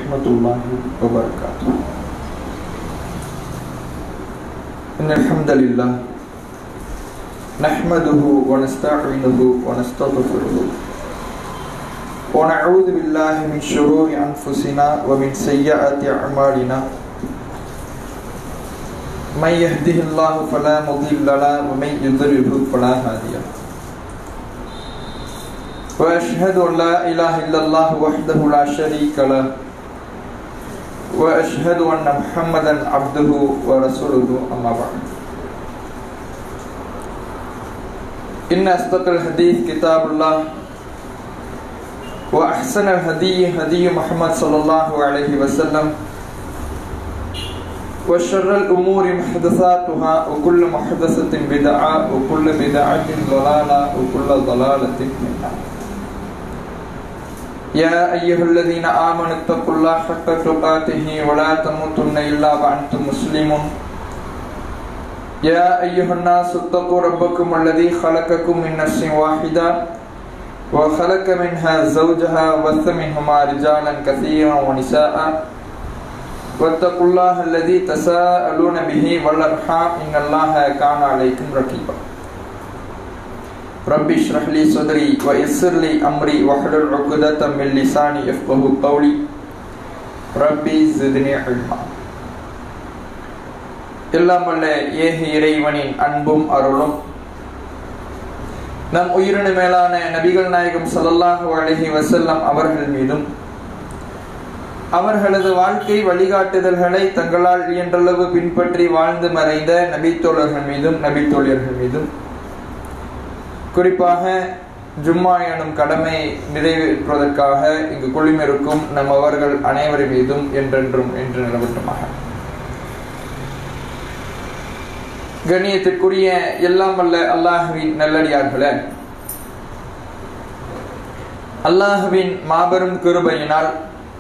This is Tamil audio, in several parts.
ورحمة الله وبركاته إن الحمد لله نحمده ونستعينه ونستغفره ونعوذ بالله من شرور أنفسنا ومن سيئات أعمالنا من يهده الله فلا مضل له ومن يضلله فلا هادي له وأشهد أن لا إله إلا الله وحده لا شريك له وأشهد أن محمدا عبده ورسوله أما بعد إن أصدق الحديث كتاب الله وأحسن الهدي هدي محمد صلى الله عليه وسلم وشر الأمور محدثاتها وكل محدثة بدعة وكل بدعة ضلالة وكل ضلالة في النار يا أيها الذين آمنوا اتقوا الله حق تقاته ولا تموتن إلا وأنتم مسلمون يا أيها الناس اتقوا ربكم الذي خلقكم من نفس واحدة وخلق منها زوجها وبث منهما رجالا كثيرا ونساء واتقوا الله الذي تساءلون به والأرحام إن الله كان عليكم رقيبا ربي اشرح لي صدري ويسر لي أمري واحلل عقدة من لساني يفقه قولي ربي زدني علما எல்லாம் வல்ல ஏக இறைவனின் அன்பும் அருளும் நம் உயிரினு மேலான நபிகள் நாயகம் ஸல்லல்லாஹு அலைஹி வஸல்லம் அவர்கள் மீதும் அவர்களது வாழ்க்கை வழிகாட்டுதல்களை தங்களால் இயன்றளவு பின்பற்றி வாழ்ந்து மறைந்த நபித்தோழர்கள் மீதும் நபித்தோழியர்கள் மீதும் குறிப்பாக ஜும்மா எனும் கடமை நிறைவேற்றுவதற்காக இங்கு குழுமிருக்கும் நம் அவர்கள் அனைவர் மீதும் என்றென்றும் என்று நிலவட்டுமாக கண்ணியத்திற்குரிய எல்லாம் வல்ல அல்லாஹுவின் நல்லடியார்களே அல்லாஹுவின் மாபெரும் கிருபையினால்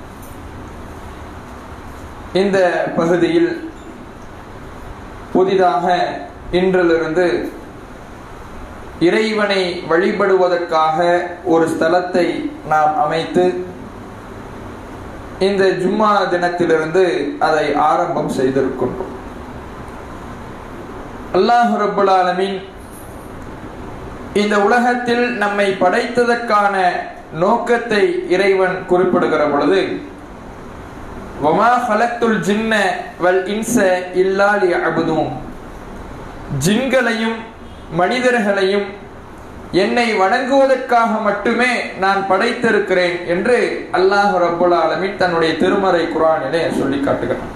இந்த பகுதியில் புதிதாக இன்றிலிருந்து இறைவனை வழிபடுவதற்காக ஒரு ஸ்தலத்தை நாம் அமைத்து இந்த ஜும்மா தினத்திலிருந்து அதை ஆரம்பம் செய்திருக்கின்றோம் அல்லாஹு ரபுல் ஆலமின் இந்த உலகத்தில் நம்மை படைத்ததற்கான நோக்கத்தை இறைவன் குறிப்பிடுகிற பொழுது வமா ஹலத்துல் ஜின்ன வல் இன்ச இல்லாலி அபுதும் ஜின்களையும் மனிதர்களையும் என்னை வணங்குவதற்காக மட்டுமே நான் படைத்திருக்கிறேன் என்று அல்லாஹ் ரபுல் ஆலமின் தன்னுடைய திருமறை குரானிலே சொல்லி காட்டுகிறான்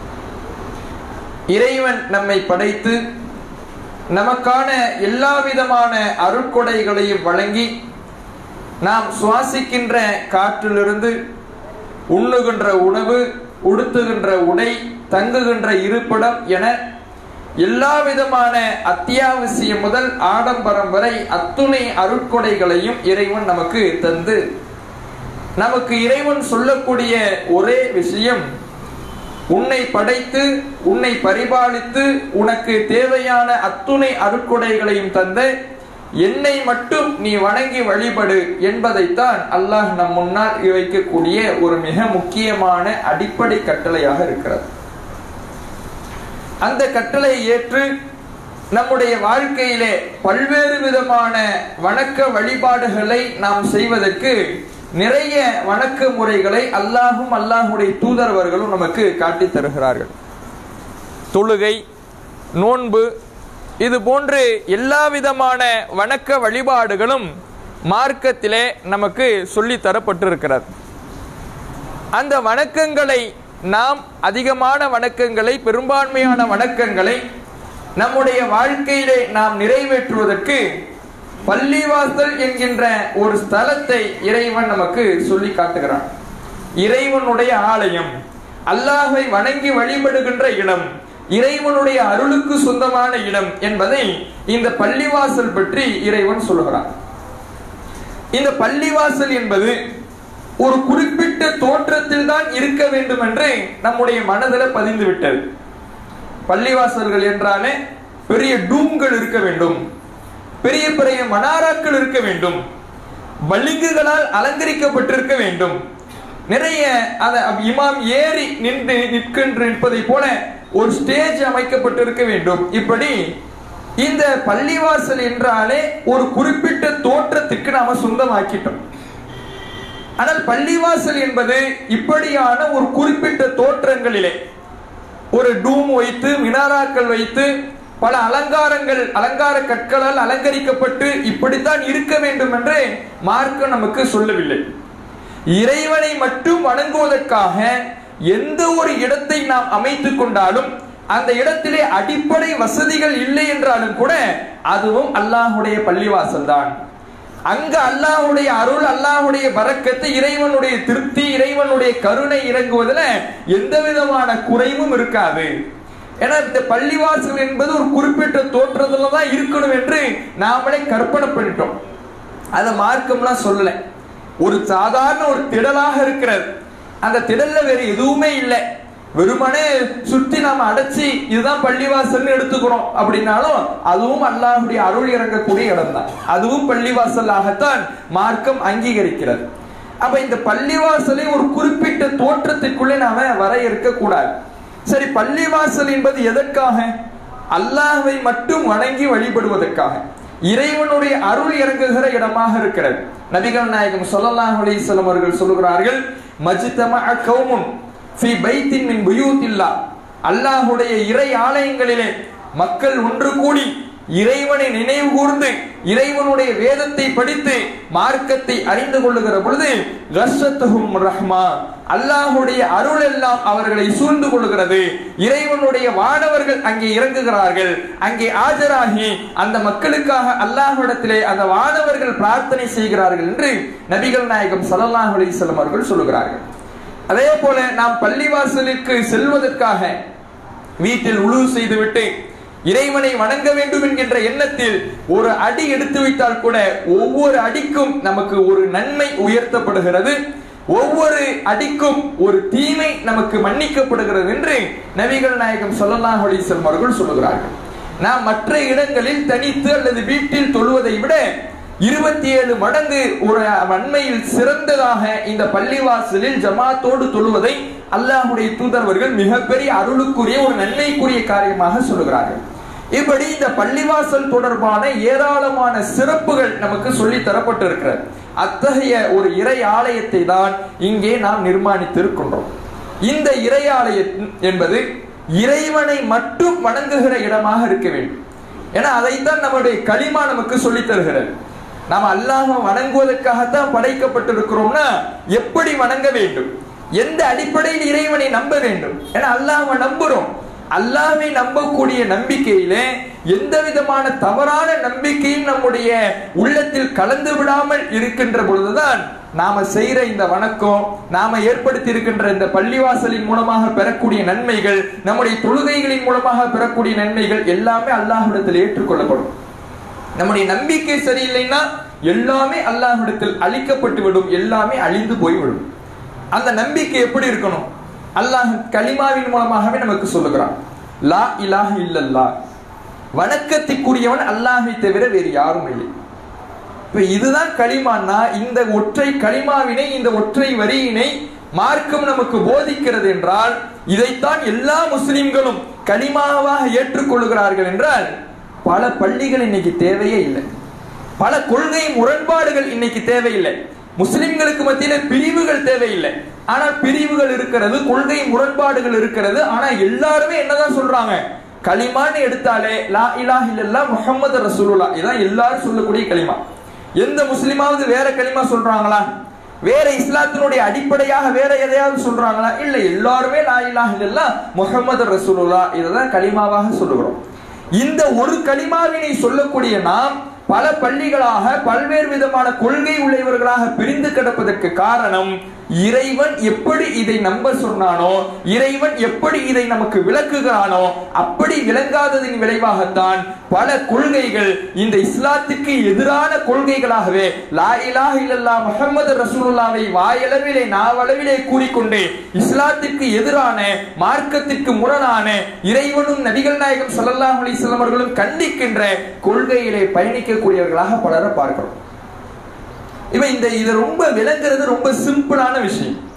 இறைவன் நம்மை படைத்து நமக்கான எல்லா விதமான அருட்கொடைகளையும் வழங்கி நாம் சுவாசிக்கின்ற காற்றிலிருந்து உண்ணுகின்ற உணவு உடுத்துகின்ற உடை தங்குகின்ற இருப்பிடம் என எல்லா விதமான அத்தியாவசியம் முதல் ஆடம்பரம் வரை அத்துணை அருட்கொடைகளையும் இறைவன் நமக்கு தந்து நமக்கு இறைவன் சொல்லக்கூடிய ஒரே விஷயம் உன்னை படைத்து உன்னை பரிபாலித்து உனக்கு தேவையான அத்துணை அருட்கொடைகளையும் தந்த என்னை மட்டும் நீ வணங்கி வழிபடு என்பதைத்தான் அல்லாஹ் நம் முன்னால் வைக்கக்கூடிய ஒரு மிக முக்கியமான அடிப்படை கட்டளையாக இருக்கிறது அந்த கட்டளையை ஏற்று நம்முடைய வாழ்க்கையிலே பல்வேறு விதமான வணக்க வழிபாடுகளை நாம் செய்வதற்கு நிறைய வணக்க முறைகளை அல்லாஹும் அல்லாஹுடைய தூதரவர்களும் நமக்கு காட்டி தருகிறார்கள் தொழுகை நோன்பு இது போன்று எல்லா விதமான வணக்க வழிபாடுகளும் மார்க்கத்திலே நமக்கு சொல்லி தரப்பட்டிருக்கிறது அந்த வணக்கங்களை நாம் அதிகமான வணக்கங்களை பெரும்பான்மையான வணக்கங்களை நம்முடைய வாழ்க்கையிலே நாம் நிறைவேற்றுவதற்கு பள்ளிவாசல் என்கின்ற ஒரு ஸ்தலத்தை இறைவன் நமக்கு சொல்லி காட்டுகிறான் இறைவனுடைய ஆலயம் அல்லாஹை வணங்கி வழிபடுகின்ற இடம் இறைவனுடைய அருளுக்கு சொந்தமான இடம் என்பதை இந்த பள்ளிவாசல் பற்றி இறைவன் சொல்கிறான் இந்த பள்ளிவாசல் என்பது ஒரு குறிப்பிட்ட தோற்றத்தில் தான் இருக்க வேண்டும் என்று நம்முடைய மனதில் பதிந்து விட்டது பள்ளிவாசல்கள் என்றாலே பெரிய டூம்கள் இருக்க வேண்டும் பெரிய பெரிய மனாராக்கள் இருக்க வேண்டும் பளிங்குகளால் அலங்கரிக்கப்பட்டிருக்க வேண்டும் நிறைய அந்த இமாம் ஏறி நின்று நிற்கின்ற நிற்பதை போல ஒரு ஸ்டேஜ் அமைக்கப்பட்டிருக்க வேண்டும் இப்படி இந்த பள்ளிவாசல் என்றாலே ஒரு குறிப்பிட்ட தோற்றத்துக்கு நாம சொந்தமாக்கிட்டோம் ஆனால் பள்ளிவாசல் என்பது இப்படியான ஒரு குறிப்பிட்ட தோற்றங்களிலே ஒரு டூம் வைத்து மினாராக்கள் வைத்து பல அலங்காரங்கள் அலங்கார கற்களால் அலங்கரிக்கப்பட்டு இப்படித்தான் இருக்க வேண்டும் என்று மார்க்கம் நமக்கு சொல்லவில்லை இறைவனை மட்டும் வணங்குவதற்காக எந்த ஒரு இடத்தை நாம் அமைத்துக் கொண்டாலும் அந்த இடத்திலே அடிப்படை வசதிகள் இல்லை என்றாலும் கூட அதுவும் அல்லாஹுடைய பள்ளிவாசல் தான் அங்க அல்லாஹுடைய அருள் அல்லாஹுடைய பறக்கத்து இறைவனுடைய திருப்தி இறைவனுடைய கருணை இறங்குவதில் எந்த விதமான குறைவும் இருக்காது ஏன்னா இந்த பள்ளிவாசல் என்பது ஒரு குறிப்பிட்ட தோற்றத்துல தான் இருக்கணும் என்று நாமளே கற்பனை பண்ணிட்டோம் அதை மார்க்கம்லாம் சொல்லல ஒரு சாதாரண ஒரு திடலாக இருக்கிறது அந்த திடல்ல வேற எதுவுமே இல்லை வெறுமனே சுத்தி நாம அடைச்சி இதுதான் பள்ளிவாசல்னு எடுத்துக்கிறோம் அப்படின்னாலும் அதுவும் அல்லாஹுடைய அருள் இறங்கக்கூடிய இடம் தான் அதுவும் பள்ளிவாசலாகத்தான் மார்க்கம் அங்கீகரிக்கிறது அப்ப இந்த பள்ளிவாசலை ஒரு குறிப்பிட்ட தோற்றத்திற்குள்ளே நாம வரையறுக்க கூடாது சரி பள்ளிவாசல் என்பது எதற்காக அல்லாஹை மட்டும் வணங்கி வழிபடுவதற்காக இறைவனுடைய அருள் இறங்குகிற இடமாக இருக்கிறது நபிகள் நாயகம் சொல்லல்லாஹ் அலிஸ்லாம் அவர்கள் சொல்லுகிறார்கள் மஜ்தம கௌமுன் ஃபி பைத்தின் மின் புயூத்தில்லா அல்லாஹுடைய இறை ஆலயங்களிலே மக்கள் ஒன்று கூடி இறைவனை நினைவு கூர்ந்து இறைவனுடைய வேதத்தை படித்து மார்க்கத்தை அறிந்து கொள்ளுகிற பொழுது ரஷத்துஹும் ரஹ்மா அல்லாஹுடைய அருள் எல்லாம் அவர்களை சூழ்ந்து கொள்கிறது இறைவனுடைய வானவர்கள் அங்கே இறங்குகிறார்கள் அங்கே ஆஜராகி அந்த மக்களுக்காக அல்லாஹ்விடத்திலே அந்த வானவர்கள் பிரார்த்தனை செய்கிறார்கள் என்று நபிகள் நாயகம் சல்லல்லாஹு அலைஹி அவர்கள் சொல்லுகிறார்கள் அதே போல நாம் பள்ளிவாசலுக்கு செல்வதற்காக வீட்டில் உழு செய்துவிட்டு இறைவனை வணங்க வேண்டும் என்கின்ற எண்ணத்தில் ஒரு அடி எடுத்து வைத்தால் கூட ஒவ்வொரு அடிக்கும் நமக்கு ஒரு நன்மை உயர்த்தப்படுகிறது ஒவ்வொரு அடிக்கும் ஒரு தீமை நமக்கு மன்னிக்கப்படுகிறது என்று நபிகள் நாயகம் சொல்லல்லாஹ் அலிசல்லம் அவர்கள் சொல்லுகிறார்கள் நாம் மற்ற இடங்களில் தனித்து அல்லது வீட்டில் தொழுவதை விட இருபத்தி ஏழு மடங்கு ஒரு நன்மையில் சிறந்ததாக இந்த பள்ளிவாசலில் ஜமாத்தோடு தொழுவதை அல்லாஹுடைய தூதர்வர்கள் மிகப்பெரிய அருளுக்குரிய ஒரு நன்மைக்குரிய காரியமாக சொல்லுகிறார்கள் இப்படி இந்த பள்ளிவாசல் தொடர்பான ஏராளமான சிறப்புகள் நமக்கு சொல்லி தரப்பட்டிருக்கிறது அத்தகைய ஒரு இறை ஆலயத்தை தான் இங்கே நாம் நிர்மாணித்திருக்கின்றோம் இந்த இறை ஆலயம் என்பது இறைவனை மட்டும் வணங்குகிற இடமாக இருக்க வேண்டும் ஏன்னா அதைத்தான் நம்முடைய களிமா நமக்கு சொல்லி தருகிறது நாம் அல்லாஹ் வணங்குவதற்காகத்தான் படைக்கப்பட்டிருக்கிறோம்னா எப்படி வணங்க வேண்டும் எந்த அடிப்படையில் இறைவனை நம்ப வேண்டும் ஏன்னா அல்லாஹ் நம்புறோம் அல்லாவை நம்பக்கூடிய நம்பிக்கையிலே எந்த விதமான தவறான நம்பிக்கையும் நம்முடைய உள்ளத்தில் கலந்து விடாமல் இருக்கின்ற பொழுதுதான் நாம செய்யற இந்த வணக்கம் நாம ஏற்படுத்தி இருக்கின்ற இந்த பள்ளிவாசலின் மூலமாக பெறக்கூடிய நன்மைகள் நம்முடைய தொழுகைகளின் மூலமாக பெறக்கூடிய நன்மைகள் எல்லாமே அல்லாஹ்விடத்தில் ஏற்றுக்கொள்ளப்படும் நம்முடைய நம்பிக்கை சரியில்லைன்னா எல்லாமே அல்லாஹ்விடத்தில் அழிக்கப்பட்டு விடும் எல்லாமே அழிந்து போய்விடும் அந்த நம்பிக்கை எப்படி இருக்கணும் அல்லாஹ் கலிமாவின் மூலமாகவே நமக்கு சொல்லுகிறான் லா இலாஹ இல்லல்லா வணக்கத்திற்குரியவன் அல்லாஹை தவிர வேறு யாரும் இல்லை இப்ப இதுதான் களிமான்னா இந்த ஒற்றை களிமாவினை இந்த ஒற்றை வரியினை மார்க்கம் நமக்கு போதிக்கிறது என்றால் இதைத்தான் எல்லா முஸ்லிம்களும் களிமாவாக ஏற்றுக்கொள்கிறார்கள் என்றால் பல பள்ளிகள் இன்னைக்கு தேவையே இல்லை பல கொள்கை முரண்பாடுகள் இன்னைக்கு தேவையில்லை முஸ்லிம்களுக்கு மத்தியில பிரிவுகள் தேவையில்லை ஆனா பிரிவுகள் இருக்கிறது கொள்கை முரண்பாடுகள் இருக்கிறது ஆனா எல்லாருமே என்னதான் சொல்றாங்க களிமான்னு எடுத்தாலே லா இலா இல்லல்லா முஹம்மது ரசூலுல்லா இதான் எல்லாரும் சொல்லக்கூடிய களிமா எந்த முஸ்லிமாவது வேற களிமா சொல்றாங்களா வேற இஸ்லாத்தினுடைய அடிப்படையாக வேற எதையாவது சொல்றாங்களா இல்ல எல்லாருமே லா இலாஹ இல்லல்லா முஹம்மது ரசூலுல்லா இதுதான் களிமாவாக சொல்லுகிறோம் இந்த ஒரு களிமாவினை சொல்லக்கூடிய நாம் பல பள்ளிகளாக பல்வேறு விதமான கொள்கை உள்ளவர்களாக பிரிந்து கிடப்பதற்கு காரணம் இறைவன் எப்படி இதை நம்ப சொன்னானோ இறைவன் எப்படி இதை நமக்கு விளக்குகிறானோ அப்படி விளங்காததின் விளைவாகத்தான் பல கொள்கைகள் இந்த இஸ்லாத்துக்கு எதிரான கொள்கைகளாகவே லா இலாஹ இல்லல்லா முஹம்மது ரசூலுல்லாவை வாயளவிலே நாவளவிலே கூறிக்கொண்டு இஸ்லாத்திற்கு எதிரான மார்க்கத்திற்கு முரணான இறைவனும் நபிகள் நாயகம் ஸல்லல்லாஹு அலைஹி வஸல்லம் அவர்களும் கண்டிக்கின்ற கொள்கையிலே பயணிக்கக்கூடியவர்களாக பலரை பார்க்கிறோம் இவன் இந்த இது ரொம்ப விளங்குறது ரொம்ப சிம்பிளான விஷயம்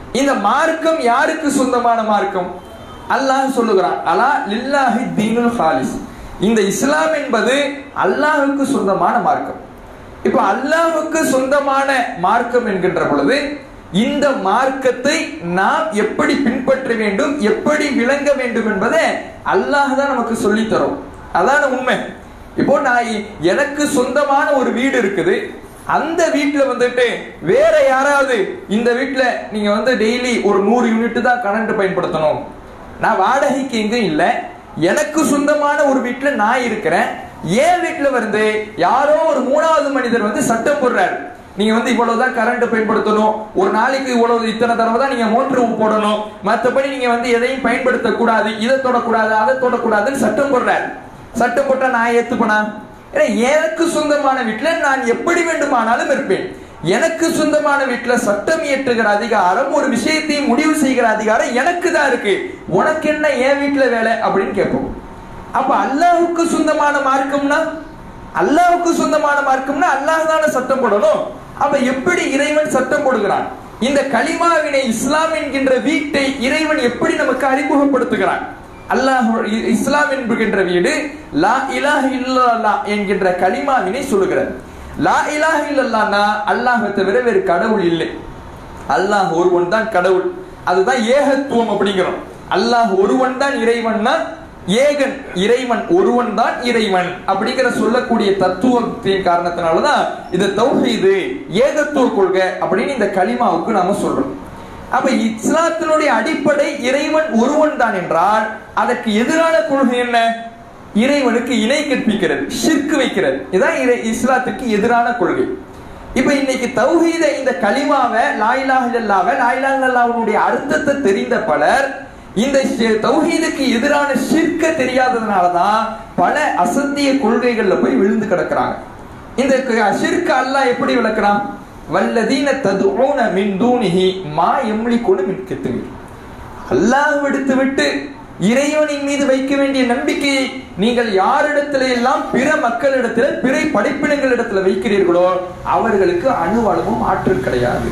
இந்த மார்க்கம் யாருக்கு சொந்தமான மார்க்கம் அல்லாஹ் சொல்லுகிறான் அலா லில்லாஹி தீனுல் ஹாலிஸ் இந்த இஸ்லாம் என்பது அல்லாஹுக்கு சொந்தமான மார்க்கம் இப்ப அல்லாஹுக்கு சொந்தமான மார்க்கம் என்கின்ற பொழுது இந்த மார்க்கத்தை நாம் எப்படி பின்பற்ற வேண்டும் எப்படி விளங்க வேண்டும் என்பதை அல்லாஹ் தான் நமக்கு சொல்லி தரும் அதான உண்மை இப்போ நான் எனக்கு சொந்தமான ஒரு வீடு இருக்குது அந்த வீட்டுல வந்துட்டு வேற யாராவது இந்த வீட்டுல நீங்க வந்து டெய்லி ஒரு நூறு யூனிட் தான் கரண்ட் பயன்படுத்தணும் நான் வாடகைக்கு எங்கும் இல்லை எனக்கு சொந்தமான ஒரு வீட்டுல நான் இருக்கிறேன் ஏன் வீட்டுல வந்து யாரோ ஒரு மூணாவது மனிதர் வந்து சட்டம் போடுறாரு நீங்க வந்து இவ்வளவுதான் கரண்ட் பயன்படுத்தணும் ஒரு நாளைக்கு இவ்வளவு இத்தனை தடவை தான் நீங்க மோட்டர் போடணும் மற்றபடி நீங்க வந்து எதையும் பயன்படுத்த கூடாது இதை தொடக்கூடாது அதை தொடக்கூடாதுன்னு சட்டம் போடுறாரு சட்டம் போட்டா நான் ஏத்துப்பனா ஏன்னா எனக்கு சொந்தமான வீட்டுல நான் எப்படி வேண்டுமானாலும் இருப்பேன் எனக்கு சொந்தமான வீட்டுல சட்டம் இயற்றுகிற அதிகாரம் ஒரு விஷயத்தையும் முடிவு செய்கிற அதிகாரம் எனக்கு தான் இருக்கு உனக்கு என்ன என் வீட்டுல வேலை அப்படின்னு கேட்போம் அப்ப அல்லாஹுக்கு சொந்தமான மார்க்கம்னா அல்லாஹுக்கு சொந்தமான மார்க்கம்னா அல்லாஹ் தானே சட்டம் போடணும் அப்ப எப்படி இறைவன் சட்டம் போடுகிறான் இந்த களிமாவினை இஸ்லாம் என்கின்ற வீட்டை இறைவன் எப்படி நமக்கு அறிமுகப்படுத்துகிறான் அல்லாஹ் இஸ்லாம் என்கின்ற வீடு லா இலாஹ இல்லல்லா என்கின்ற களிமாவினை சொல்லுகிறது லா இலாஹ இல்லல்லானா அல்லாஹை தவிர வேறு கடவுள் இல்லை அல்லாஹ் ஒருவன் தான் கடவுள் அதுதான் ஏகத்துவம் அப்படிங்கிறோம் அல்லாஹ் ஒருவன் தான் இறைவன்னா ஏகன் இறைவன் ஒருவன் தான் இறைவன் அப்படிங்கிற சொல்லக்கூடிய தத்துவத்தின் காரணத்தினாலதான் இது தௌஹீது ஏகத்துவ கொள்கை அப்படின்னு இந்த களிமாவுக்கு நாம சொல்றோம் அப்ப இஸ்லாத்தினுடைய அடிப்படை இறைவன் ஒருவன் தான் என்றால் அதற்கு எதிரான கொள்கை என்ன இறைவனுக்கு இணை கற்பிக்கிறது ஷிர்க்கு வைக்கிறது இதான் இறை இஸ்லாத்துக்கு எதிரான கொள்கை இப்ப இன்னைக்கு தௌஹீத இந்த களிமாவை லாயிலாக இல்லாவ லாயிலாஹ் அர்த்தத்தை தெரிந்த பலர் இந்த தௌஹீதுக்கு எதிரான ஷிர்க்க தெரியாததுனாலதான் பல அசத்திய கொள்கைகள்ல போய் விழுந்து கிடக்குறாங்க இந்த ஷிர்க்க அல்லாஹ் எப்படி விளக்குறான் வல்லதீன ததுஊன மின் தூனிஹி மா எம்லிகுன மின் கித்துவீர் அல்லாஹ் விடுத்து விட்டு இறைவனின் மீது வைக்க வேண்டிய நம்பிக்கையை நீங்கள் யாரிடத்துல எல்லாம் பிற மக்களிடத்துல பிற படைப்பினங்களிடத்துல வைக்கிறீர்களோ அவர்களுக்கு அணுவளவும் ஆற்றல் கிடையாது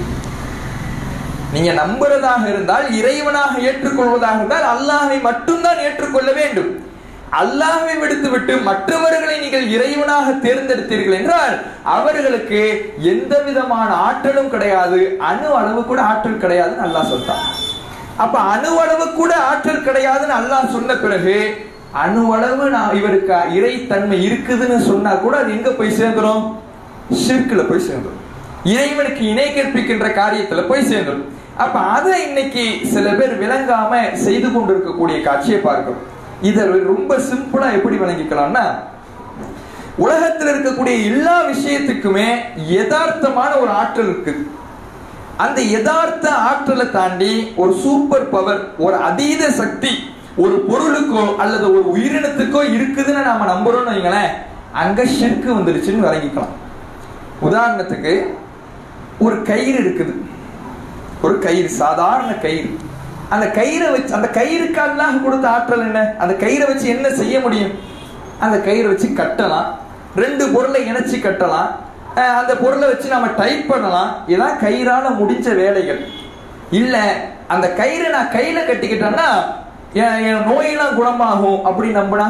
நீங்க நம்புறதாக இருந்தால் இறைவனாக ஏற்றுக்கொள்வதாக இருந்தால் அல்லாஹை மட்டும்தான் ஏற்றுக்கொள்ள வேண்டும் அல்லாஹை விடுத்து விட்டு மற்றவர்களை நீங்கள் இறைவனாக தேர்ந்தெடுத்தீர்கள் என்றால் அவர்களுக்கு எந்த விதமான ஆற்றலும் கிடையாது அணு அளவு கூட ஆற்றல் கிடையாதுன்னு அல்லாஹ் சொல்றான் அப்ப அணு அளவு கூட ஆற்றல் கிடையாதுன்னு அல்லாஹ் சொன்ன பிறகு அணு அளவு நான் இவருக்கு இறைத்தன்மை இருக்குதுன்னு சொன்னா கூட அது எங்க போய் சேர்ந்துரும் ஷிர்க்குல போய் சேர்ந்துரும் இறைவனுக்கு இணை கற்பிக்கின்ற காரியத்துல போய் சேர்ந்துடும் அப்ப அதை இன்னைக்கு சில பேர் விளங்காம செய்து கொண்டிருக்கக்கூடிய காட்சியை பார்க்கிறோம் இதை ரொம்ப சிம்பிளா எப்படி விளங்கிக்கலாம்னா உலகத்தில் இருக்கக்கூடிய எல்லா விஷயத்துக்குமே யதார்த்தமான ஒரு ஆற்றல் இருக்கு அந்த யதார்த்த ஆற்றலை தாண்டி ஒரு சூப்பர் பவர் ஒரு அதீத சக்தி ஒரு பொருளுக்கோ அல்லது ஒரு உயிரினத்துக்கோ இருக்குதுன்னு நாம நம்புறோம்னு வைங்களேன் அங்க ஷிர்க்கு வந்துருச்சுன்னு விளங்கிக்கலாம் உதாரணத்துக்கு ஒரு கயிறு இருக்குது ஒரு கயிறு சாதாரண கயிறு அந்த கயிறை வச்சு அந்த கயிறுக்கு அல்லாஹ் கொடுத்த ஆற்றல் என்ன அந்த கயிறை வச்சு என்ன செய்ய முடியும் அந்த கயிறை வச்சு கட்டலாம் ரெண்டு பொருளை இணைச்சு கட்டலாம் அந்த பொருளை வச்சு நம்ம டைப் பண்ணலாம் இதான் கயிறால முடிஞ்ச வேலைகள் இல்ல அந்த கயிறை நான் கையில கட்டிக்கிட்டேன்னா என் நோயெல்லாம் குணமாகும் அப்படி நம்பினா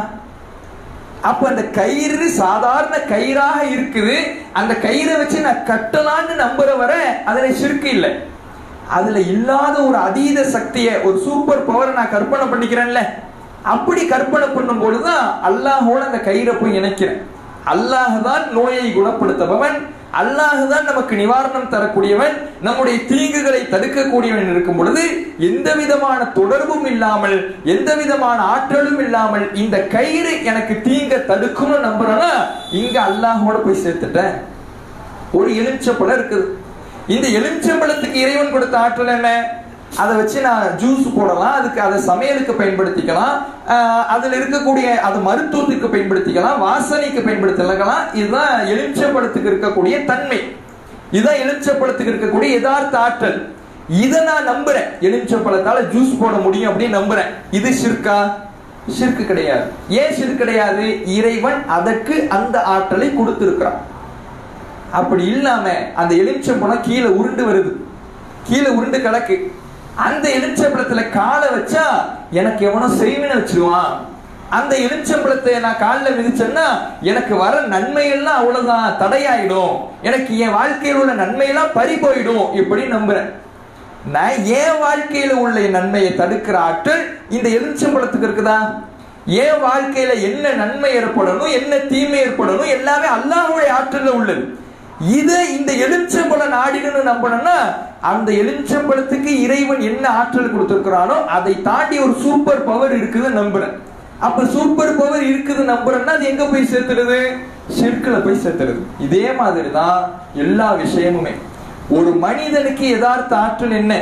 அப்ப அந்த கயிறு சாதாரண கயிறாக இருக்குது அந்த கயிறை வச்சு நான் கட்டலான்னு நம்புற வர அதுல சிறுக்கு இல்லை அதுல இல்லாத ஒரு அதீத சக்தியை ஒரு சூப்பர் பவரை நான் கற்பனை பண்ணிக்கிறேன்ல அப்படி கற்பனை பண்ணும் பொழுதுதான் அல்லாஹோட அந்த கயிறை போய் இணைக்கிறேன் அல்லாஹ் தான் நோயை குணப்படுத்துபவன் அல்லாஹ் தான் நமக்கு நிவாரணம் தரக்கூடியவன் நம்முடைய தீங்குகளை தடுக்கக்கூடியவன் இருக்கும் பொழுது எந்த விதமான தொடர்பும் இல்லாமல் எந்த விதமான ஆற்றலும் இல்லாமல் இந்த கயிறு எனக்கு தீங்க தடுக்கும்னு நம்புறேன்னா இங்க அல்லாஹோட போய் சேர்த்துட்டேன் ஒரு எலுமிச்சப்பழம் இருக்குது இந்த எலுமிச்சம்பழத்துக்கு இறைவன் கொடுத்த ஆற்றல் என்ன அதை வச்சு நான் ஜூஸ் போடலாம் அதுக்கு அதை சமையலுக்கு பயன்படுத்திக்கலாம் அதில் இருக்கக்கூடிய அது மருத்துவத்துக்கு பயன்படுத்திக்கலாம் வாசனைக்கு பயன்படுத்திக்கலாம் இதுதான் எலுமிச்சம்பழத்துக்கு இருக்கக்கூடிய தன்மை இதுதான் எலுமிச்சம்பழத்துக்கு இருக்கக்கூடிய யதார்த்த ஆற்றல் இதை நான் நம்புறேன் எலுமிச்சம்பழத்தால ஜூஸ் போட முடியும் அப்படின்னு நம்புறேன் இது ஷிர்கா ஷிர்கு கிடையாது ஏன் ஷிர்க் கிடையாது இறைவன் அதற்கு அந்த ஆற்றலை கொடுத்திருக்கிறான் அப்படி இல்லாம அந்த எலுமிச்சம்பழம் கீழே உருண்டு வருது கீழே உருண்டு கிடக்கு அந்த எலுமிச்சம்பழத்துல காலை வச்சா எனக்கு எவனோ செய்வினை வச்சிருவான் அந்த எலுமிச்சம்பழத்தை நான் காலில் மிதிச்சேன்னா எனக்கு வர நன்மையெல்லாம் அவ்வளவுதான் தடையாயிடும் எனக்கு என் வாழ்க்கையில் உள்ள நன்மையெல்லாம் பறி போயிடும் இப்படி நம்புறேன் நான் என் வாழ்க்கையில உள்ள நன்மையை தடுக்கிற ஆற்றல் இந்த எலுமிச்சம்பழத்துக்கு இருக்குதா என் வாழ்க்கையில என்ன நன்மை ஏற்படணும் என்ன தீமை ஏற்படணும் எல்லாமே அல்லாஹுடைய ஆற்றல்ல உள்ளது இது இந்த எலுமிச்சம்பழம் நாடினு நம்பணும்னா அந்த எலுமிச்சம்பழத்துக்கு இறைவன் என்ன ஆற்றல் கொடுத்திருக்கிறானோ அதை தாண்டி ஒரு சூப்பர் பவர் இருக்குதுன்னு நம்புறேன் அப்ப சூப்பர் பவர் இருக்குது நம்புறேன்னா அது எங்க போய் சேர்த்துறது ஷிர்கில் போய் சேர்த்துறது இதே மாதிரி தான் எல்லா விஷயமுமே ஒரு மனிதனுக்கு யதார்த்த ஆற்றல் என்ன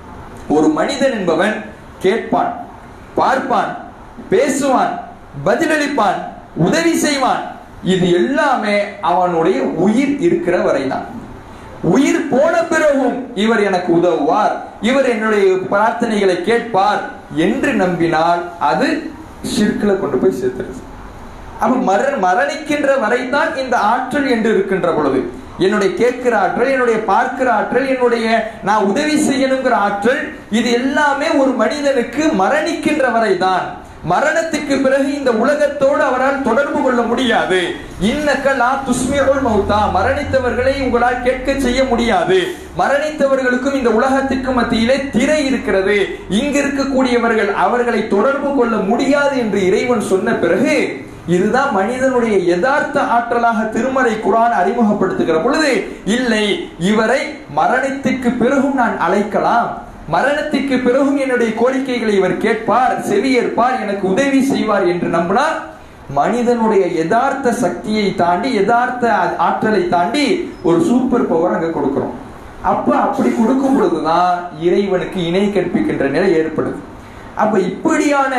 ஒரு மனிதன் என்பவன் கேட்பான் பார்ப்பான் பேசுவான் பதிலளிப்பான் உதவி செய்வான் இது எல்லாமே அவனுடைய உயிர் இருக்கிற வரைதான் உயிர் போன பிறகும் இவர் எனக்கு உதவுவார் இவர் என்னுடைய பிரார்த்தனைகளை கேட்பார் என்று நம்பினால் அது ஷிர்கில் கொண்டு போய் சேர்த்துருது அப்ப மர மரணிக்கின்ற வரைதான் இந்த ஆற்றல் என்று இருக்கின்ற பொழுது என்னுடைய கேட்கிற ஆற்றல் என்னுடைய பார்க்கிற ஆற்றல் என்னுடைய நான் உதவி செய்யணுங்கிற ஆற்றல் இது எல்லாமே ஒரு மனிதனுக்கு மரணிக்கின்ற வரைதான் மரணத்துக்கு பிறகு இந்த உலகத்தோடு அவரால் தொடர்பு கொள்ள முடியாது இன்னக்கலா துஸ்மியுல் மௌத்தா மரணித்தவர்களை உங்களால் கேட்க செய்ய முடியாது மரணித்தவர்களுக்கும் இந்த உலகத்திற்கு மத்தியிலே திரை இருக்கிறது இங்கு இருக்கக்கூடியவர்கள் அவர்களை தொடர்பு கொள்ள முடியாது என்று இறைவன் சொன்ன பிறகு இதுதான் மனிதனுடைய யதார்த்த ஆற்றலாக திருமலை குரான் அறிமுகப்படுத்துகிற பொழுது இல்லை இவரை மரணத்துக்கு பிறகும் நான் அழைக்கலாம் மரணத்துக்கு பிறகும் என்னுடைய கோரிக்கைகளை இவர் கேட்பார் செவியேற்பார் எனக்கு உதவி செய்வார் என்று நம்பினார் மனிதனுடைய யதார்த்த சக்தியை தாண்டி யதார்த்த ஆற்றலை தாண்டி ஒரு சூப்பர் பவர் அங்க கொடுக்கிறோம் அப்ப அப்படி கொடுக்கும் பொழுதுதான் இறைவனுக்கு இணை கற்பிக்கின்ற நிலை ஏற்படுது அப்ப இப்படியான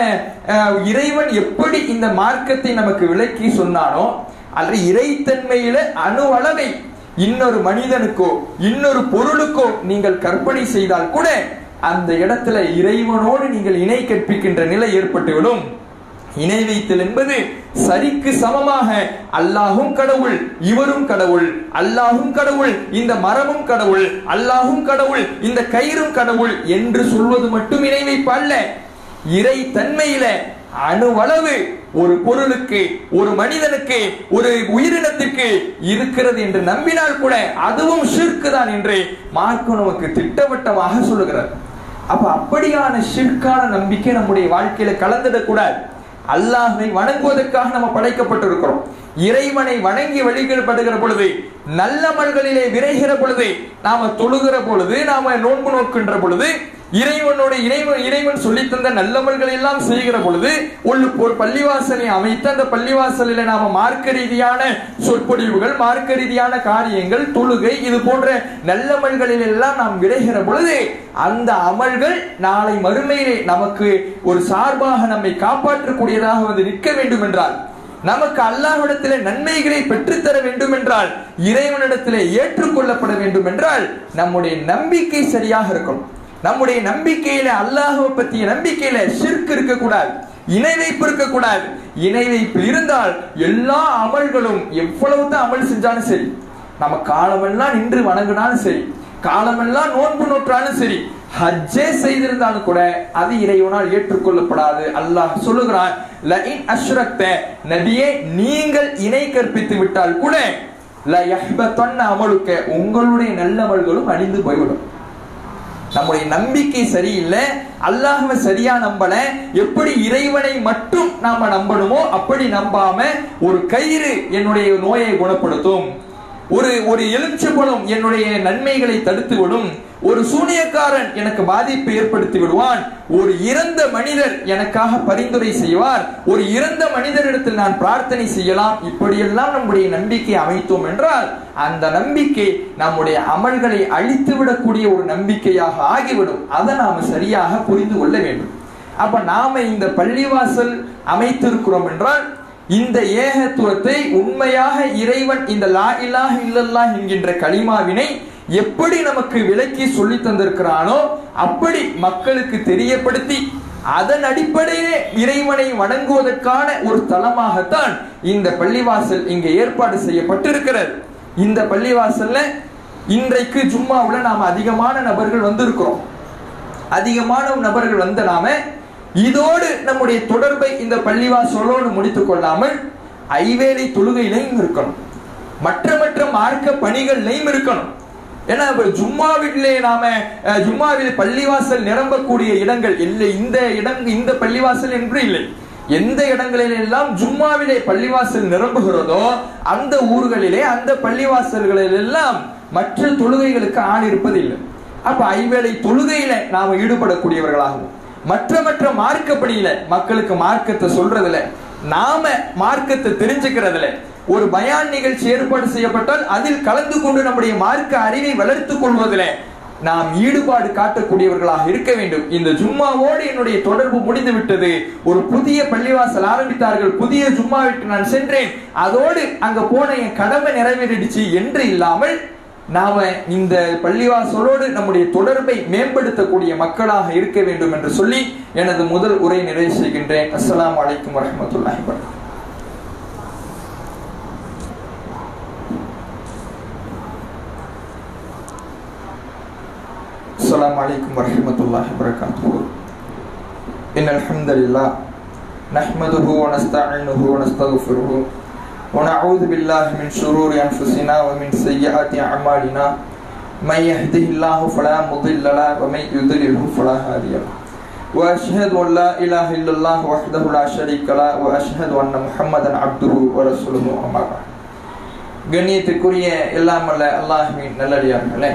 இறைவன் எப்படி இந்த மார்க்கத்தை நமக்கு விளக்கி சொன்னானோ அல்லது இறைத்தன்மையில அணு அளவை இன்னொரு மனிதனுக்கோ இன்னொரு பொருளுக்கோ நீங்கள் கற்பனை செய்தால் கூட அந்த இடத்துல இறைவனோடு நீங்கள் இணை கற்பிக்கின்ற நிலை ஏற்பட்டுவிடும் இணை வைத்தல் என்பது சரிக்கு சமமாக அல்லாஹும் கடவுள் இவரும் கடவுள் அல்லாஹும் கடவுள் இந்த மரமும் கடவுள் அல்லாஹும் கடவுள் இந்த கயிறும் கடவுள் என்று சொல்வது மட்டும் இணை வைப்பு அல்ல இறை தன்மையில அணுவளவு ஒரு பொருளுக்கு ஒரு மனிதனுக்கு ஒரு உயிரினத்திற்கு இருக்கிறது என்று நம்பினால் கூட அதுவும் ஷிர்க்கு தான் என்று மார்க்கு நமக்கு திட்டவட்டமாக சொல்லுகிறார் அப்ப அப்படியான ஷிர்கான நம்பிக்கை நம்முடைய வாழ்க்கையில கலந்துடக்கூடாது அல்லாஹை வணங்குவதற்காக நம்ம படைக்கப்பட்டிருக்கிறோம் இறைவனை வணங்கி வழிபடுகிற பொழுது நல்லமல்களிலே விரைகிற பொழுது நாம தொழுகிற பொழுது நாம நோன்பு நோக்கின்ற பொழுது இறைவனோட இறைவன் இறைவன் சொல்லி தந்த நல்லமல்கள் எல்லாம் செய்கிற பொழுது ஒரு ஒரு பள்ளிவாசலை அமைத்து அந்த பள்ளிவாசலில் நாம மார்க்க ரீதியான சொற்பொழிவுகள் மார்க்க ரீதியான காரியங்கள் தொழுகை இது போன்ற நல்லமல்களில் எல்லாம் நாம் விரைகிற பொழுது அந்த அமல்கள் நாளை மறுமையிலே நமக்கு ஒரு சார்பாக நம்மை காப்பாற்றக்கூடியதாக வந்து நிற்க வேண்டும் என்றால் நமக்கு அல்லாஹ்விடத்திலே நன்மைகளை பெற்றுத்தர வேண்டும் என்றால் இறைவனிடத்திலே ஏற்றுக்கொள்ளப்பட வேண்டும் என்றால் நம்முடைய நம்பிக்கை சரியாக இருக்கும் நம்முடைய நம்பிக்கையில அல்லாஹுவை பற்றிய நம்பிக்கையில ஷிர்க் இருக்கக்கூடாது இணை வைப்பு இருக்கக்கூடாது இணை வைப்பு இருந்தால் எல்லா அமல்களும் எவ்வளவு தான் அமல் செஞ்சாலும் சரி நம்ம காலமெல்லாம் நின்று வணங்கினாலும் சரி காலமெல்லாம் நோன்பு நோற்றாலும் சரி ஹஜ்ஜே செய்திருந்தாலும் கூட அது இறைவனால் ஏற்றுக்கொள்ளப்படாது அல்லாஹ் சொல்லுகிறான் லஇன் அஷ்ரக்த நபியே நீங்கள் இணை கற்பித்து விட்டால் கூட ல யஹ்பத்தன்ன அமலுக்க உங்களுடைய நல்லமல்களும் அழிந்து போய்விடும் நம்முடைய நம்பிக்கை சரியில்லை அல்லாஹ்வை சரியா நம்பல எப்படி இறைவனை மட்டும் நாம நம்பணுமோ அப்படி நம்பாம ஒரு கயிறு என்னுடைய நோயை குணப்படுத்தும் ஒரு ஒரு எலுமிச்சம்பழம் என்னுடைய நன்மைகளை தடுத்து விடும் ஒரு சூனியக்காரன் எனக்கு பாதிப்பை ஏற்படுத்தி விடுவான் ஒரு இறந்த மனிதர் எனக்காக பரிந்துரை செய்வார் ஒரு இறந்த மனிதரிடத்தில் நான் பிரார்த்தனை செய்யலாம் இப்படியெல்லாம் நம்முடைய நம்பிக்கை அமைத்தோம் என்றால் அந்த நம்பிக்கை நம்முடைய அமல்களை அழித்து விடக்கூடிய ஒரு நம்பிக்கையாக ஆகிவிடும் அதை நாம சரியாக புரிந்து கொள்ள வேண்டும் அப்ப நாம இந்த பள்ளிவாசல் அமைத்திருக்கிறோம் என்றால் இந்த ஏகத்துவத்தை உண்மையாக இறைவன் இந்த லா இலாஹ இல்லல்லாஹ் என்கின்ற களிமாவினை எப்படி நமக்கு விலக்கி சொல்லி தந்திருக்கிறானோ அப்படி மக்களுக்கு தெரியப்படுத்தி அதன் அடிப்படையிலே இறைவனை வணங்குவதற்கான ஒரு தளமாகத்தான் இந்த பள்ளிவாசல் இங்கே ஏற்பாடு செய்யப்பட்டிருக்கிறது இந்த பள்ளிவாசல்ல இன்றைக்கு ஜும்மாவுல நாம் அதிகமான நபர்கள் வந்திருக்கிறோம் அதிகமான நபர்கள் வந்த நாம இதோடு நம்முடைய தொடர்பை இந்த பள்ளிவாசலோடு முடித்துக் கொள்ளாமல் ஐவேளை தொழுகையிலையும் இருக்கணும் மற்ற மற்ற மார்க்க பணிகள்லையும் இருக்கணும் ஏன்னா இப்ப ஜும்மாவிலே நாம அஹ், ஜும்மாவில் பள்ளிவாசல் நிரம்பக்கூடிய இடங்கள் இல்லை இந்த இடம் இந்த பள்ளிவாசல் என்று இல்லை எந்த இடங்களில் எல்லாம் ஜும்மாவிலே பள்ளிவாசல் நிரம்புகிறதோ அந்த ஊர்களிலே அந்த பள்ளிவாசல்களில் எல்லாம் மற்ற தொழுகைகளுக்கு ஆள் இருப்பதில்லை அப்ப ஐவேளை தொழுகையில நாம ஈடுபடக்கூடியவர்களாகவும் மற்ற மற்ற மார்க்கப்படியில மக்களுக்கு மார்க்கத்தை சொல்றதுல நாம மார்க்கத்தை தெரிஞ்சுக்கிறதுல ஒரு பயான் நிகழ்ச்சி ஏற்பாடு செய்யப்பட்டால் அதில் கலந்து கொண்டு நம்முடைய மார்க்க அறிவை வளர்த்துக் கொள்வதில் நாம் ஈடுபாடு காட்டக்கூடியவர்களாக இருக்க வேண்டும் இந்த ஜும்மாவோடு என்னுடைய தொடர்பு முடிந்து விட்டது ஒரு புதிய பள்ளிவாசல் ஆரம்பித்தார்கள் புதிய ஜும்மாவிற்கு நான் சென்றேன் அதோடு அங்க போன என் கடமை நிறைவேறிடுச்சு என்று இல்லாமல் நாம இந்த பள்ளிவாசலோடு நம்முடைய தொடர்பை மேம்படுத்தக்கூடிய மக்களாக இருக்க வேண்டும் என்று சொல்லி எனது முதல் உரை நிறைவு செய்கின்றேன் அஸ்ஸலாமு அலைக்கும் வரஹ்மத்துல்லாஹி வபரகாத்துஹு السلام عليكم ورحمة الله وبركاته إن الحمد لله نحمده ونستعينه ونستغفره ونعوذ بالله من شرور أنفسنا ومن سيئات أعمالنا من يهده الله فلا مضل له ومن يضلله فلا هادي له وأشهد أن لا إله إلا الله وحده لا شريك له وأشهد أن محمدا عبده ورسوله أما بعد கண்ணியத்துக்குரிய எல்லாம் அல்ல அல்லாஹ்வின் நல்லடியார்களே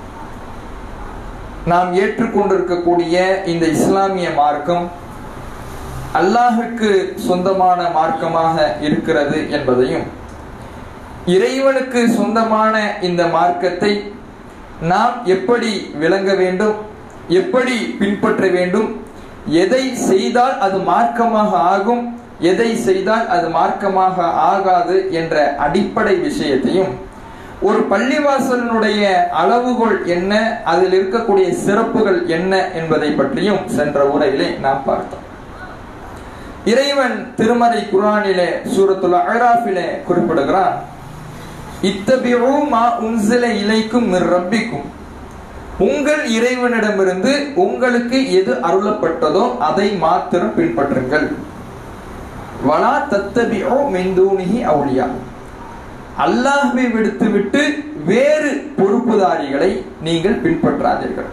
நாம் ஏற்றுக்கொண்டிருக்கக்கூடிய இந்த இஸ்லாமிய மார்க்கம் அல்லாஹுக்கு சொந்தமான மார்க்கமாக இருக்கிறது என்பதையும் இறைவனுக்கு சொந்தமான இந்த மார்க்கத்தை நாம் எப்படி விளங்க வேண்டும் எப்படி பின்பற்ற வேண்டும் எதை செய்தால் அது மார்க்கமாக ஆகும் எதை செய்தால் அது மார்க்கமாக ஆகாது என்ற அடிப்படை விஷயத்தையும் ஒரு பள்ளிவாசலினுடைய அளவுகோல் என்ன அதில் இருக்கக்கூடிய சிறப்புகள் என்ன என்பதை பற்றியும் சென்ற உரையிலே நாம் பார்த்தோம் இறைவன் திருமறை குரானிலே சூரத்துல் அராஃபிலே குறிப்பிடுகிறான் இத்தபிஉ மா உன்சில இலைக்கும் மிர் ரப்பிக்கும் உங்கள் இறைவனிடமிருந்து உங்களுக்கு எது அருளப்பட்டதோ அதை மாத்திரம் பின்பற்றுங்கள் வலா தத்தபிஓ மெந்தூனிகி அவுலியா அல்லாஹ்வை விடுத்துவிட்டு வேறு பொறுப்புதாரிகளை நீங்கள் பின்பற்றாதீர்கள்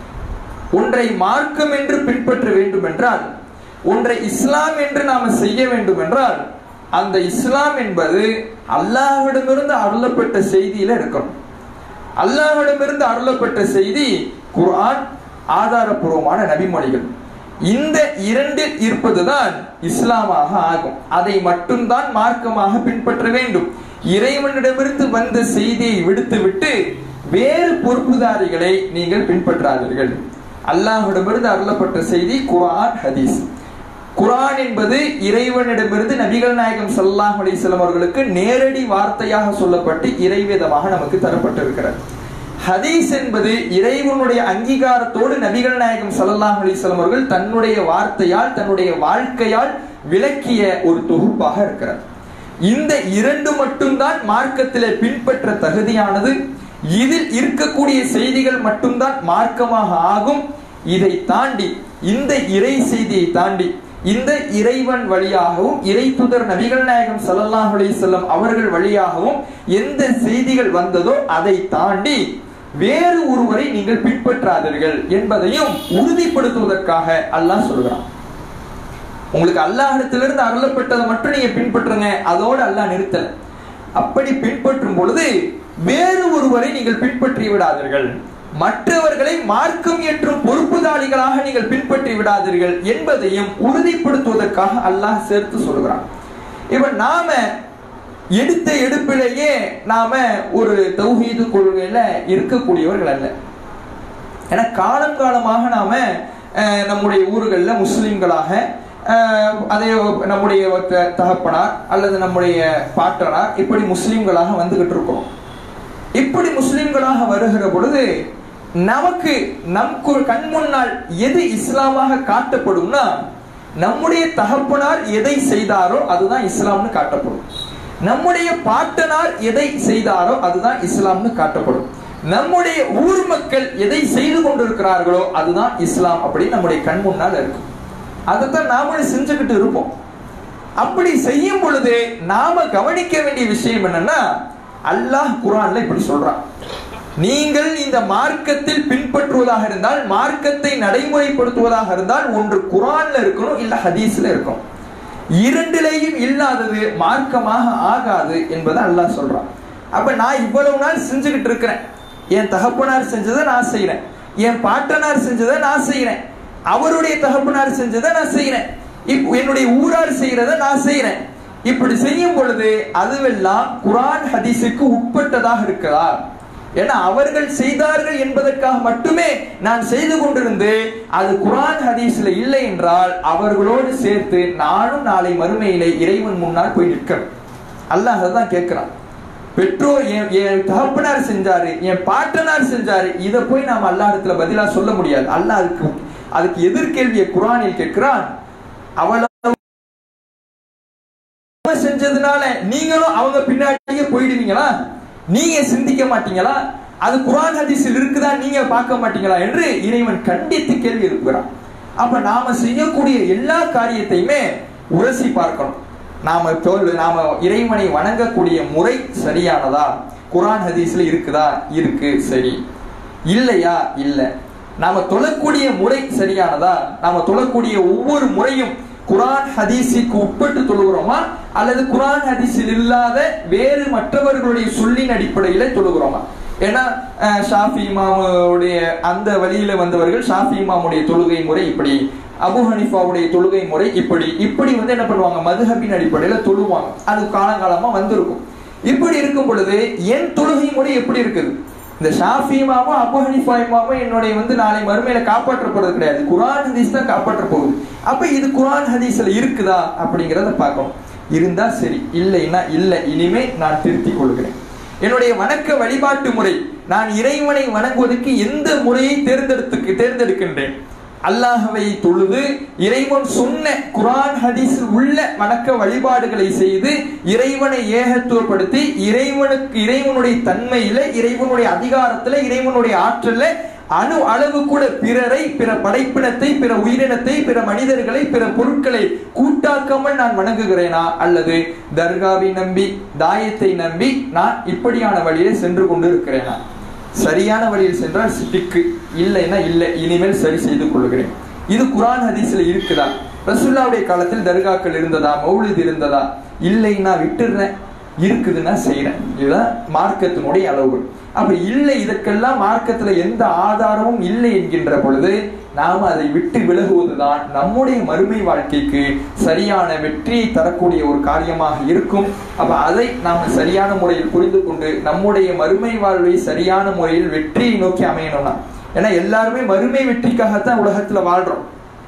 ஒன்றை மார்க்கம் என்று பின்பற்ற வேண்டும் என்றால் ஒன்றை இஸ்லாம் என்று நாம செய்ய வேண்டும் என்றால் அந்த இஸ்லாம் என்பது அல்லாஹ்விடமிருந்து அருளப்பட்ட செய்தியில இருக்கணும் அல்லாஹ்விடமிருந்து அருளப்பட்ட செய்தி குர்ஆன் ஆதாரபூர்வமான நபிமொழிகள் இந்த இரண்டில் இருப்பதுதான் இஸ்லாமாக ஆகும் அதை மட்டும்தான் மார்க்கமாக பின்பற்ற வேண்டும் இறைவனிடமிருந்து வந்த செய்தியை விடுத்துவிட்டு வேறு பொறுப்புதாரிகளை நீங்கள் பின்பற்றாதீர்கள் அல்லாஹ்விடமிருந்து அருளப்பட்ட செய்தி குர்ஆன் ஹதீஸ் குர்ஆன் என்பது இறைவனிடமிருந்து நபிகள் நாயகம் ஸல்லல்லாஹு அலைஹி வஸல்லம் அவர்களுக்கு நேரடி வார்த்தையாக சொல்லப்பட்டு இறைவேதமாக நமக்கு தரப்பட்டிருக்கிறது ஹதீஸ் என்பது இறைவனுடைய அங்கீகாரத்தோடு நபிகள் நாயகம் ஸல்லல்லாஹு அலைஹி வஸல்லம் அவர்கள் தன்னுடைய வார்த்தையால் தன்னுடைய வாழ்க்கையால் விளக்கிய ஒரு தொகுப்பாக இருக்கிறது இந்த இரண்டு மட்டும்தான் மார்க்கத்திலே பின்பற்ற தகுதியானது இதில் இருக்கக்கூடிய செய்திகள் மட்டும்தான் மார்க்கமாக ஆகும் இதை தாண்டி இந்த இறை செய்தியை தாண்டி இந்த இறைவன் வழியாகவும் இறை துதர் நபிகள் நாயகம் ஸல்லல்லாஹு அலைஹி வஸல்லம் அவர்கள் வழியாகவும் எந்த செய்திகள் வந்ததோ அதை தாண்டி வேறு ஒருவரை நீங்கள் பின்பற்றாதீர்கள் என்பதையும் உறுதிப்படுத்துவதற்காக அல்லாஹ் சொல்கிறான் உங்களுக்கு அல்லாஹிடத்திலிருந்து அருளப்பட்டதை மட்டும் நீங்க பின்பற்றுங்க அதோடு அல்லாஹ் நிறுத்தல அப்படி பின்பற்றும் பொழுது வேறு ஒருவரை நீங்கள் பின்பற்றி விடாதீர்கள் மற்றவர்களை மார்க்கம் ஏற்றும் பொறுப்புதாரிகளாக நீங்கள் பின்பற்றி விடாதீர்கள் என்பதையும் உறுதிப்படுத்துவதற்காக அல்லாஹ் சேர்த்து சொல்கிறான் இப்ப நாம எடுத்த எடுப்பிலேயே நாம ஒரு தௌஹீது கொள்கையில இருக்கக்கூடியவர்கள் அல்ல ஏன்னா காலம் காலமாக நாம அஹ், நம்முடைய ஊர்கள்ல முஸ்லிம்களாக அஹ், அதே நம்முடைய த- தகப்பனார் அல்லது நம்முடைய பாட்டனார் இப்படி முஸ்லிம்களாக வந்துகிட்டு இருக்கோம் இப்படி முஸ்லிம்களாக வருகிற பொழுது நமக்கு நம் கு- கண் முன்னால் எது இஸ்லாமாக காட்டப்படும்னா நம்முடைய தகப்பனார் எதை செய்தாரோ அதுதான் இஸ்லாம்னு காட்டப்படும் நம்முடைய பாட்டனார் எதை செய்தாரோ அதுதான் இஸ்லாம்னு காட்டப்படும் நம்முடைய ஊர் மக்கள் எதை செய்து கொண்டிருக்கிறார்களோ அதுதான் இஸ்லாம் அப்படி நம்முடைய கண் முன்னால் இருக்கும் அதைத்தான் நாமளும் செஞ்சுக்கிட்டு இருப்போம் அப்படி செய்யும் பொழுது நாம கவனிக்க வேண்டிய விஷயம் என்னன்னா அல்லாஹ் குரான்ல இப்படி சொல்றான் நீங்கள் இந்த மார்க்கத்தில் பின்பற்றுவதாக இருந்தால் மார்க்கத்தை நடைமுறைப்படுத்துவதாக இருந்தால் ஒன்று குரான்ல இருக்கணும் இல்ல ஹதீஸ்ல இருக்கணும் இரண்டிலேயும் இல்லாதது மார்க்கமாக ஆகாது என்பதை அல்லாஹ் சொல்றான் அப்ப நான் இவ்வளவு நாள் செஞ்சுக்கிட்டு இருக்கிறேன் என் தகப்பனார் செஞ்சதை நான் செய்யறேன் என் பாட்டனார் செஞ்சதை நான் செய்யறேன் அவருடைய தகப்பனார் செஞ்சதை நான் செய்யறேன் இப்போ என்னுடைய ஊரார் செய்யறதை நான் செய்யறேன் இப்படி செய்யும் பொழுது அதுவெல்லாம் குரான் ஹதீஸுக்கு உட்பட்டதாக இருக்கிறதா ஏன்னா அவர்கள் செய்தார்கள் என்பதற்காக மட்டுமே நான் செய்து கொண்டிருந்து அது குரான் ஹதீஸ்ல இல்லை என்றால் அவர்களோடு சேர்த்து நானும் நாளை மறுமையிலே இறைவன் முன்னால் போய் நிற்கிறேன் அல்லாஹ் தான் கேட்கிறான் பெற்றோர் என் என் தகப்பனார் செஞ்சாரு என் பாட்டனார் செஞ்சாரு இதை போய் நாம் அல்லாஹத்துல பதிலா சொல்ல முடியாது அல்லாஹ் அதுக்கு அதுக்கு எதிர்கேள்வியை குரானில் கேட்கிறான் அவள செஞ்சதுனால நீங்களும் அவங்க பின்னாடியே போயிடுவீங்களா நீங்க சிந்திக்க மாட்டீங்களா அது குரான் ஹதீஸில் இருக்குதா நீங்க பார்க்க மாட்டீங்களா என்று இறைவன் கண்டித்து கேள்வி எழுப்புகிறான் அப்ப நாம செய்யக்கூடிய எல்லா காரியத்தையுமே உரசி பார்க்கணும் நாம தோல் நாம இறைவனை வணங்கக்கூடிய முறை சரியானதா குரான் ஹதீஸ்ல இருக்குதா இருக்கு சரி இல்லையா இல்ல நாம தொழக்கூடிய முறை சரியானதா நாம தொழக்கூடிய ஒவ்வொரு முறையும் குரான் ஹதீஸுக்கு உட்பட்டு தொழுகிறோமா அல்லது குரான் ஹதீஸில் இல்லாத வேறு மற்றவர்களுடைய சொல்லின் அடிப்படையில தொழுகிறோமா ஏன்னா ஷாஃபி இமாமுடைய அந்த வழியில வந்தவர்கள் ஷாஃபி இமாமுடைய தொழுகை முறை இப்படி அபு ஹனிஃபாவுடைய தொழுகை முறை இப்படி இப்படி வந்து என்ன பண்ணுவாங்க மதுஹபின் அடிப்படையில தொழுவாங்க அது காலங்காலமா வந்திருக்கும் இப்படி இருக்கும் பொழுது என் தொழுகை முறை எப்படி இருக்குது இந்த ஷாஃபி இமாமும் அபு ஹனிஃபா இமாமும் என்னுடைய வந்து நாளை மறுமையில காப்பாற்றப்படுறது கிடையாது குரான் ஹதீஸ் தான் காப்பாற்ற போகுது அப்ப இது குரான் ஹதீஸ்ல இருக்குதா அப்படிங்கிறத பார்க்கணும் இருந்தா சரி இல்லைன்னா இல்லை இனிமே நான் திருத்திக் கொள்கிறேன் என்னுடைய வணக்க வழிபாட்டு முறை நான் இறைவனை வணங்குவதற்கு எந்த முறையை தேர்ந்தெடுத்து தேர்ந்தெடுக்கின்றேன் அல்லாஹவை தொழுது இறைவன் சொன்ன குரான் ஹதீஸ் உள்ள வணக்க வழிபாடுகளை செய்து இறைவனை ஏகத்துவப்படுத்தி இறைவனுக்கு இறைவனுடைய தன்மையில இறைவனுடைய அதிகாரத்துல இறைவனுடைய ஆற்றல்ல அணு அளவு கூட பிறரை பிற படைப்பினத்தை பிற உயிரினத்தை பிற மனிதர்களை பிற பொருட்களை கூட்டாக்காமல் நான் வணங்குகிறேனா அல்லது தர்காவை நம்பி தாயத்தை நம்பி நான் இப்படியான வழியிலே சென்று கொண்டு இருக்கிறேனா சரியான வழியில் சென்றால் டிக்கு இல்லைன்னா இல்லை இனிமேல் சரி செய்து கொள்கிறேன் இது குரான் ஹதீஸ்ல இருக்குதா ரசுல்லாவுடைய காலத்தில் தர்காக்கள் இருந்ததா மௌலித் இருந்ததா இல்லைன்னா விட்டுடுறேன் இருக்குதுன்னா செய்யறேன் இதுதான் மார்க்கத்தினுடைய அளவுகள் அப்ப இல்லை இதற்கெல்லாம் மார்க்கத்துல எந்த ஆதாரமும் இல்லை என்கின்ற பொழுது நாம் அதை விட்டு விலகுவதுதான் நம்முடைய மறுமை வாழ்க்கைக்கு சரியான வெற்றியை தரக்கூடிய ஒரு காரியமாக இருக்கும் அப்ப அதை நாம் சரியான முறையில் புரிந்து கொண்டு நம்முடைய மறுமை வாழ்வை சரியான முறையில் வெற்றியை நோக்கி அமையணும்னா ஏன்னா எல்லாருமே மறுமை வெற்றிக்காகத்தான் உலகத்துல வாழ்றோம்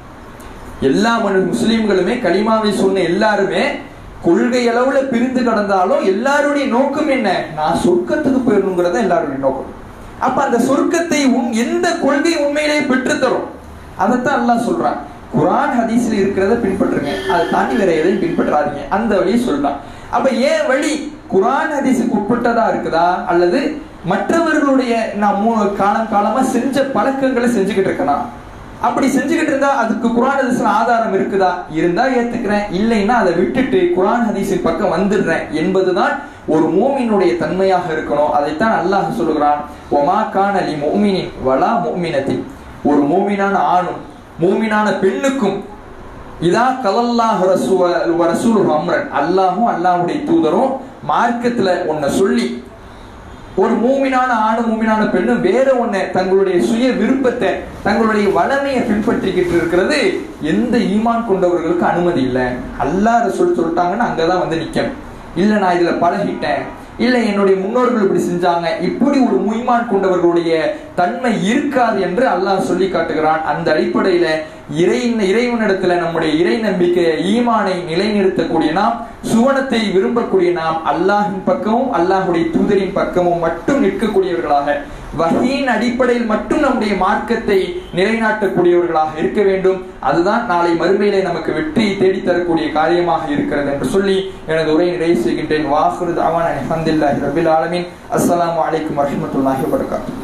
எல்லா மனு முஸ்லீம்களுமே களிமாவை சொன்ன எல்லாருமே கொள்கை அளவுல பிரிந்து கடந்தாலும் எல்லாருடைய நோக்கம் என்ன நான் சொர்க்கத்துக்கு போயிடணுங்கிறத எல்லாருடைய நோக்கம் அப்ப அந்த சொர்க்கத்தை உன் எந்த கொள்கை உண்மையிலேயே பெற்றுத்தரும் அதைத்தான் எல்லாம் சொல்றான் குரான் ஹதீஸ்ல இருக்கிறத பின்பற்றுங்க அதை தாண்டி வேற எதையும் பின்பற்றாதீங்க அந்த வழியை சொல்லலாம் அப்ப ஏன் வழி குரான் ஹதீஸுக்கு உட்பட்டதா இருக்குதா அல்லது மற்றவர்களுடைய நான் மூணு காலம் காலமா செஞ்ச பழக்கங்களை செஞ்சுக்கிட்டு இருக்கணும் அப்படி செஞ்சுக்கிட்டு இருந்தா அதுக்கு குரான் ஹதீஸ்ல ஆதாரம் இருக்குதா இருந்தா ஏத்துக்கிறேன் இல்லைன்னா அதை விட்டுட்டு குரான் ஹதீஸின் பக்கம் வந்துடுறேன் என்பதுதான் ஒரு மூமினுடைய தன்மையாக இருக்கணும் அதைத்தான் அல்லாஹ் சொல்லுகிறான் ஒமா கான் அலி மோமினின் வலா மோமினத்தின் ஒரு மூமினான ஆணும் மூமினான பெண்ணுக்கும் இதா கலல்லாஹ் ரசூல் அம்ரன் அல்லாஹும் அல்லாஹுடைய தூதரும் மார்க்கத்துல உன்னை சொல்லி ஒரு மூமினான ஆணு மூமினான பெண்ணும் வேற ஒண்ணு தங்களுடைய சுய விருப்பத்தை தங்களுடைய வளமையை பின்பற்றிக்கிட்டு இருக்கிறது எந்த ஈமான் கொண்டவர்களுக்கு அனுமதி இல்லை அல்லாஹ் சொல்லி சொல்லிட்டாங்கன்னு அங்கதான் வந்து நிக்கணும் இல்ல நான் இதுல பழகிட்டேன் இல்ல என்னுடைய முன்னோர்கள் இப்படி செஞ்சாங்க இப்படி ஒரு முய்மான் கொண்டவர்களுடைய தன்மை இருக்காது என்று அல்லாஹ் சொல்லி காட்டுகிறான் அந்த அடிப்படையில இறை இறைவனிடத்துல நம்முடைய இறை நம்பிக்கை ஈமானை நிலைநிறுத்தக்கூடிய நாம் சுவனத்தை விரும்பக்கூடிய நாம் அல்லாஹின் பக்கமும் அல்லாஹுடைய தூதரின் பக்கமும் மட்டும் நிற்கக்கூடியவர்களாக வகையின் அடிப்படையில் மட்டும் நம்முடைய மார்க்கத்தை நிலைநாட்டக்கூடியவர்களாக இருக்க வேண்டும் அதுதான் நாளை மறுமையிலே நமக்கு வெற்றியை தேடித்தரக்கூடிய காரியமாக இருக்கிறது என்று சொல்லி எனது உரையை நிறைவு செய்கின்றேன் வாஹுரு தாவான் அலமதுல்லாஹி ரபில் ஆலமின் அஸ்ஸலாமு அலைக்கும் வரஹ்மத்துல்லாஹி வபரகாத்துஹு